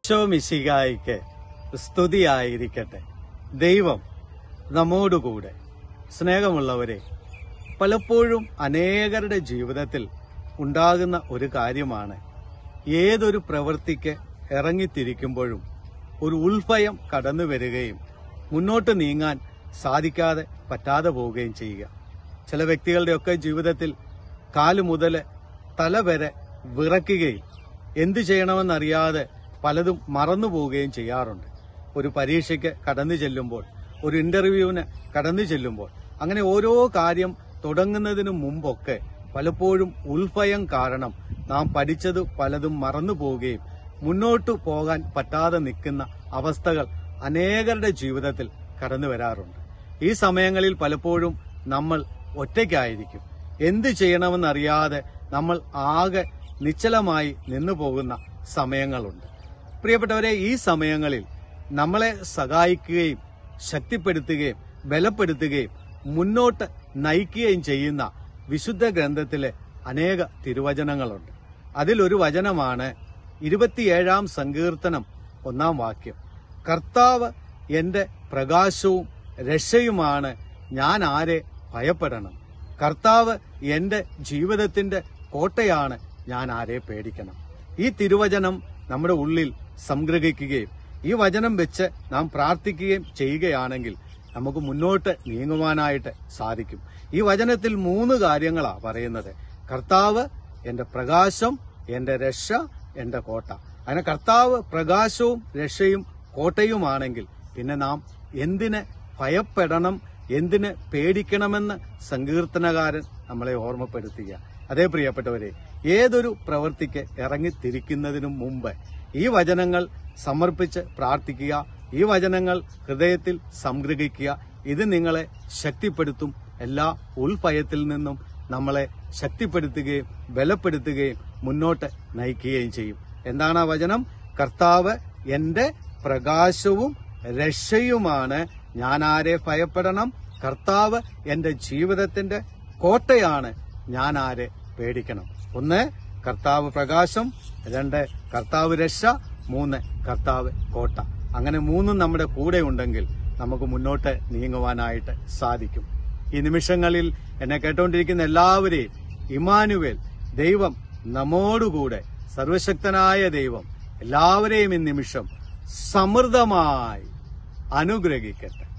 മിശികായിക്ക് സ്തുതിയായിരിക്കട്ടെ ദൈവം നമ്മോടുകൂടെ സ്നേഹമുള്ളവരെ പലപ്പോഴും അനേകരുടെ ജീവിതത്തിൽ ഉണ്ടാകുന്ന ഒരു കാര്യമാണ് ഏതൊരു പ്രവൃത്തിക്ക് ഇറങ്ങിത്തിരിക്കുമ്പോഴും ഒരു ഉൾഭയം കടന്നു വരികയും മുന്നോട്ട് നീങ്ങാൻ സാധിക്കാതെ പറ്റാതെ പോവുകയും ചെയ്യുക ചില വ്യക്തികളുടെയൊക്കെ ജീവിതത്തിൽ കാലു മുതൽ തല വരെ വിറയ്ക്കുകയും എന്തു ചെയ്യണമെന്നറിയാതെ പലതും മറന്നു പോവുകയും ചെയ്യാറുണ്ട് ഒരു പരീക്ഷയ്ക്ക് കടന്നു ചെല്ലുമ്പോൾ ഒരു ഇന്റർവ്യൂവിന് കടന്നു ചെല്ലുമ്പോൾ അങ്ങനെ ഓരോ കാര്യം തുടങ്ങുന്നതിനു മുമ്പൊക്കെ പലപ്പോഴും ഉൾഭയം കാരണം നാം പഠിച്ചത് പലതും മറന്നു പോവുകയും മുന്നോട്ടു പോകാൻ പറ്റാതെ നിൽക്കുന്ന അവസ്ഥകൾ അനേകരുടെ ജീവിതത്തിൽ കടന്നു വരാറുണ്ട് ഈ സമയങ്ങളിൽ പലപ്പോഴും നമ്മൾ ഒറ്റയ്ക്കായിരിക്കും എന്ത് ചെയ്യണമെന്നറിയാതെ നമ്മൾ ആകെ നിശ്ചലമായി നിന്നു പോകുന്ന സമയങ്ങളുണ്ട് പ്രിയപ്പെട്ടവരെ ഈ സമയങ്ങളിൽ നമ്മളെ സഹായിക്കുകയും ശക്തിപ്പെടുത്തുകയും ബലപ്പെടുത്തുകയും മുന്നോട്ട് നയിക്കുകയും ചെയ്യുന്ന വിശുദ്ധ ഗ്രന്ഥത്തിലെ അനേക തിരുവചനങ്ങളുണ്ട് അതിലൊരു വചനമാണ് ഇരുപത്തിയേഴാം സങ്കീർത്തനം ഒന്നാം വാക്യം കർത്താവ് എന്റെ പ്രകാശവും രക്ഷയുമാണ് ഞാൻ ആരെ ഭയപ്പെടണം കർത്താവ് എന്റെ ജീവിതത്തിന്റെ കോട്ടയാണ് ഞാൻ ആരെ പേടിക്കണം ഈ തിരുവചനം നമ്മുടെ ഉള്ളിൽ സംഗ്രഹിക്കുകയും ഈ വചനം വെച്ച് നാം പ്രാർത്ഥിക്കുകയും ചെയ്യുകയാണെങ്കിൽ നമുക്ക് മുന്നോട്ട് നീങ്ങുവാനായിട്ട് സാധിക്കും ഈ വചനത്തിൽ മൂന്ന് കാര്യങ്ങളാ പറയുന്നത് കർത്താവ് എന്റെ പ്രകാശം എന്റെ രക്ഷ എന്റെ കോട്ട അങ്ങനെ കർത്താവ് പ്രകാശവും രക്ഷയും കോട്ടയുമാണെങ്കിൽ പിന്നെ നാം എന്തിന് ഭയപ്പെടണം എന്തിന് പേടിക്കണമെന്ന് സങ്കീർത്തനകാരൻ നമ്മളെ ഓർമ്മപ്പെടുത്തുക അതേ പ്രിയപ്പെട്ടവരെ ഏതൊരു പ്രവൃത്തിക്ക് ഇറങ്ങിത്തിരിക്കുന്നതിനു മുമ്പ് ഈ വചനങ്ങൾ സമർപ്പിച്ച് പ്രാർത്ഥിക്കുക ഈ വചനങ്ങൾ ഹൃദയത്തിൽ സംഗ്രഹിക്കുക ഇത് നിങ്ങളെ ശക്തിപ്പെടുത്തും എല്ലാ ഉൾഭയത്തിൽ നിന്നും നമ്മളെ ശക്തിപ്പെടുത്തുകയും ബലപ്പെടുത്തുകയും മുന്നോട്ട് നയിക്കുകയും ചെയ്യും എന്താണ് ആ വചനം കർത്താവ് എന്റെ പ്രകാശവും രക്ഷയുമാണ് ഞാൻ ആരെ ഭയപ്പെടണം കർത്താവ് എന്റെ ജീവിതത്തിന്റെ കോട്ടയാണ് ഞാൻ ആരെ പേടിക്കണം ഒന്ന് കർത്താവ് പ്രകാശം രണ്ട് കർത്താവ് രക്ഷ മൂന്ന് കർത്താവ് കോട്ട അങ്ങനെ മൂന്നും നമ്മുടെ കൂടെ ഉണ്ടെങ്കിൽ നമുക്ക് മുന്നോട്ട് നീങ്ങുവാനായിട്ട് സാധിക്കും ഈ നിമിഷങ്ങളിൽ എന്നെ കേട്ടുകൊണ്ടിരിക്കുന്ന എല്ലാവരെയും ഇമാനുവേൽ ദൈവം നമ്മോടുകൂടെ സർവശക്തനായ ദൈവം എല്ലാവരെയും ഈ നിമിഷം സമൃദ്ധമായി അനുഗ്രഹിക്കട്ടെ